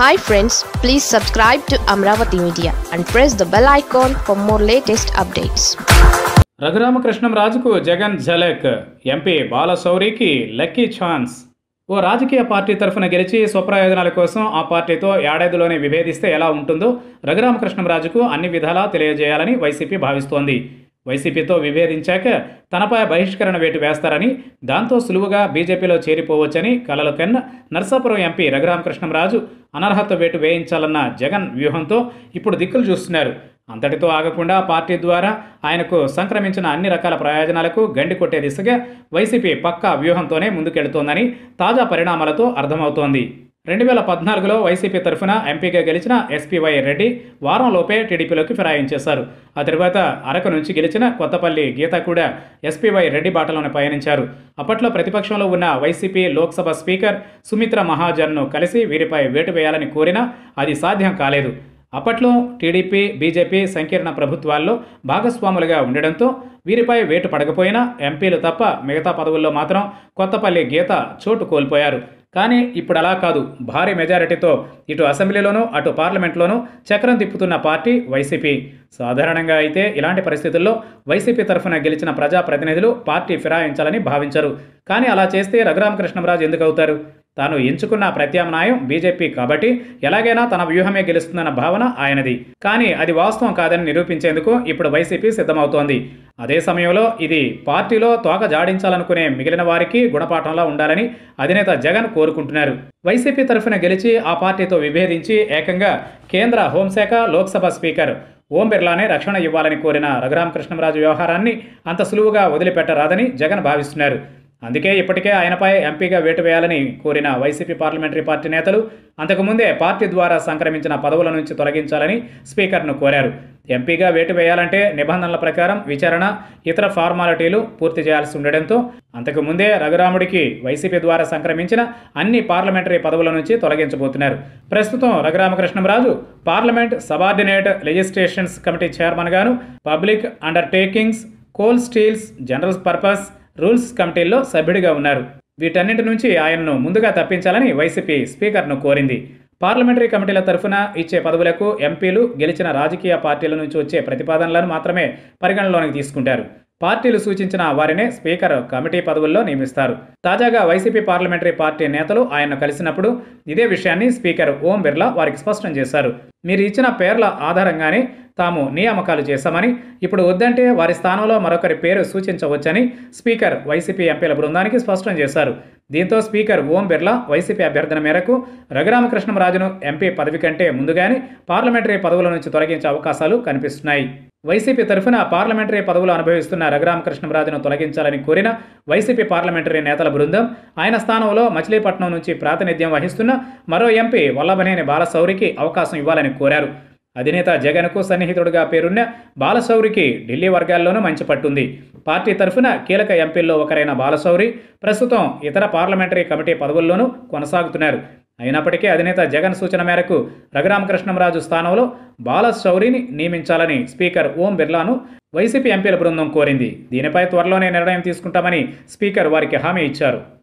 hi friends please subscribe to Amaravati media and press the bell icon for more latest updates Raghuramakrishnam రాజుకు జగన్ ఝలక్ MP బాలశౌరికి lucky chance ఓ రాజకీయ పార్టీ తరఫున గెలిచి స్వప్రయోజనాల కోసం ఆ పార్టీతో ఏడాదిలోనే విభేదిస్తే ఎలా ఉంటుందో రఘురామకృష్ణం రాజుకు అన్ని విధాలా తెలియజేయాలని వైసీపీ భావిస్తోంది వైసీపీతో విభేదించాక తనపై బహిష్కరణ వేటు వేస్తారని దాంతో సులువుగా బీజేపీలో చేరిపోవచ్చని కలలు కన్న నర్సాపురం ఎంపీ రఘురామకృష్ణంరాజు అనర్హత వేటు వేయించాలన్న జగన్ వ్యూహంతో ఇప్పుడు దిక్కులు చూస్తున్నారు అంతటితో ఆగకుండా పార్టీ ద్వారా ఆయనకు సంక్రమించిన అన్ని రకాల ప్రయోజనాలకు గండి కొట్టే దిశగా వైసీపీ పక్కా వ్యూహంతోనే ముందుకెడుతోందని తాజా పరిణామాలతో అర్థమవుతోంది రెండు వేల పద్నాలుగులో వైసీపీ తరఫున ఎంపీగా గెలిచిన ఎస్పీవై రెడ్డి వారంలోపే టీడీపీలోకి ఫిరాయించేశారు ఆ తర్వాత అరకు నుంచి గెలిచిన కొత్తపల్లి గీత కూడా ఎస్పీవై రెడ్డి బాటలోనే పయనించారు అప్పట్లో ప్రతిపక్షంలో ఉన్న వైసీపీ లోక్సభ స్పీకర్ సుమిత్ర మహాజన్ను కలిసి వీరిపై వేటు వేయాలని కోరినా అది సాధ్యం కాలేదు అప్పట్లో టీడీపీ బీజేపీ సంకీర్ణ ప్రభుత్వాల్లో భాగస్వాములుగా ఉండడంతో వీరిపై వేటు పడకపోయినా ఎంపీలు తప్ప మిగతా పదవుల్లో మాత్రం కొత్తపల్లి గీత చోటు కోల్పోయారు కానీ ఇప్పుడు అలా కాదు భారీ మెజారిటీతో ఇటు అసెంబ్లీలోనూ అటు పార్లమెంట్లోనూ చక్రం తిప్పుతున్న పార్టీ వైసీపీ సాధారణంగా అయితే ఇలాంటి పరిస్థితుల్లో వైసీపీ తరఫున గెలిచిన ప్రజాప్రతినిధులు పార్టీ ఫిరాయించాలని భావించరు కానీ అలా చేస్తే రఘురామకృష్ణంరాజు ఎందుకు అవుతారు తాను ఎంచుకున్న ప్రత్యామ్నాయం బీజేపీ కాబట్టి ఎలాగైనా తన వ్యూహమే గెలుస్తుందన్న భావన ఆయనది కానీ అది వాస్తవం కాదని నిరూపించేందుకు ఇప్పుడు వైసీపీ సిద్ధమవుతోంది అదే సమయంలో ఇది పార్టీలో తోక జాడించాలనుకునే మిగిలిన వారికి గుణపాఠంలా ఉండాలని అధినేత జగన్ కోరుకుంటున్నారు వైసీపీ తరఫున గెలిచి ఆ పార్టీతో విభేదించి ఏకంగా కేంద్ర హోంశాఖ లోక్సభ స్పీకర్ ఓం బిర్లానే రక్షణ ఇవ్వాలని కోరిన రఘురామకృష్ణంరాజు వ్యవహారాన్ని అంత సులువుగా వదిలిపెట్టరాదని జగన్ భావిస్తున్నారు అందుకే ఇప్పటికే ఆయనపై ఎంపీగా వేటు వేయాలని కోరిన వైసీపీ పార్లమెంటరీ పార్టీ నేతలు అంతకుముందే పార్టీ ద్వారా సంక్రమించిన పదవుల నుంచి తొలగించాలని స్పీకర్ను కోరారు ఎంపీగా వేటు వేయాలంటే నిబంధనల ప్రకారం విచారణ ఇతర ఫార్మాలిటీలు పూర్తి చేయాల్సి ఉండడంతో అంతకుముందే రఘురాముడికి వైసీపీ ద్వారా సంక్రమించిన అన్ని పార్లమెంటరీ పదవుల నుంచి తొలగించబోతున్నారు ప్రస్తుతం Raghuramakrishnamraju parliament subordinate legislations committee chairman గాను public undertakings coal steels general purpose rules కమిటీల్లో సభ్యుడిగా ఉన్నారు వీటన్నింటి నుంచి ఆయనను ముందుగా తప్పించాలని వైసీపీ స్పీకర్ను కోరింది పార్లమెంటరీ కమిటీల తరఫున ఇచ్చే పదవులకు ఎంపీలు గెలిచిన రాజకీయ పార్టీల నుంచి వచ్చే ప్రతిపాదనలను మాత్రమే పరిగణనలోకి తీసుకుంటారు పార్టీలు సూచించిన వారినే స్పీకర్ కమిటీ పదవుల్లో నియమిస్తారు తాజాగా వైసీపీ పార్లమెంటరీ పార్టీ నేతలు ఆయన కలిసినప్పుడు ఇదే విషయాన్ని స్పీకర్ ఓం బిర్లా వారికి స్పష్టం చేశారు మీరు ఇచ్చిన పేర్ల ఆధారంగానే తాము నియామకాలు చేశామని ఇప్పుడు వద్దంటే వారి స్థానంలో మరొకరి పేరు సూచించవచ్చని స్పీకర్ వైసీపీ ఎంపీల బృందానికి స్పష్టం చేశారు దీంతో స్పీకర్ ఓం బిర్లా వైసీపీ అభ్యర్థన మేరకు రఘురామకృష్ణంరాజును ఎంపీ పదవి కంటే ముందుగానే పార్లమెంటరీ పదవుల నుంచి తొలగించే అవకాశాలు కనిపిస్తున్నాయి వైసీపీ తరఫున పార్లమెంటరీ పదవులు అనుభవిస్తున్న రఘురామకృష్ణంరాజును తొలగించాలని కోరిన వైసీపీ పార్లమెంటరీ నేతల బృందం ఆయన స్థానంలో మచిలీపట్నం నుంచి ప్రాతినిధ్యం వహిస్తున్న మరో ఎంపీ వల్లభనేని బాలశౌరికి అవకాశం ఇవ్వాలని కోరారు అధినేత జగన్కు సన్నిహితుడిగా పేరున్న బాలశౌరికి ఢిల్లీ వర్గాల్లోనూ మంచి పట్టుంది పార్టీ తరఫున కీలక ఎంపీల్లో ఒకరైన బాలశౌరి ప్రస్తుతం ఇతర పార్లమెంటరీ కమిటీ పదవుల్లోనూ కొనసాగుతున్నారు అయినప్పటికీ అధినేత జగన్ సూచన మేరకు రఘురామకృష్ణంరాజు స్థానంలో బాలశౌరిని నియమించాలని స్పీకర్ ఓం బిర్లాను వైసీపీ ఎంపీల బృందం కోరింది దీనిపై త్వరలోనే నిర్ణయం తీసుకుంటామని స్పీకర్ వారికి హామీ ఇచ్చారు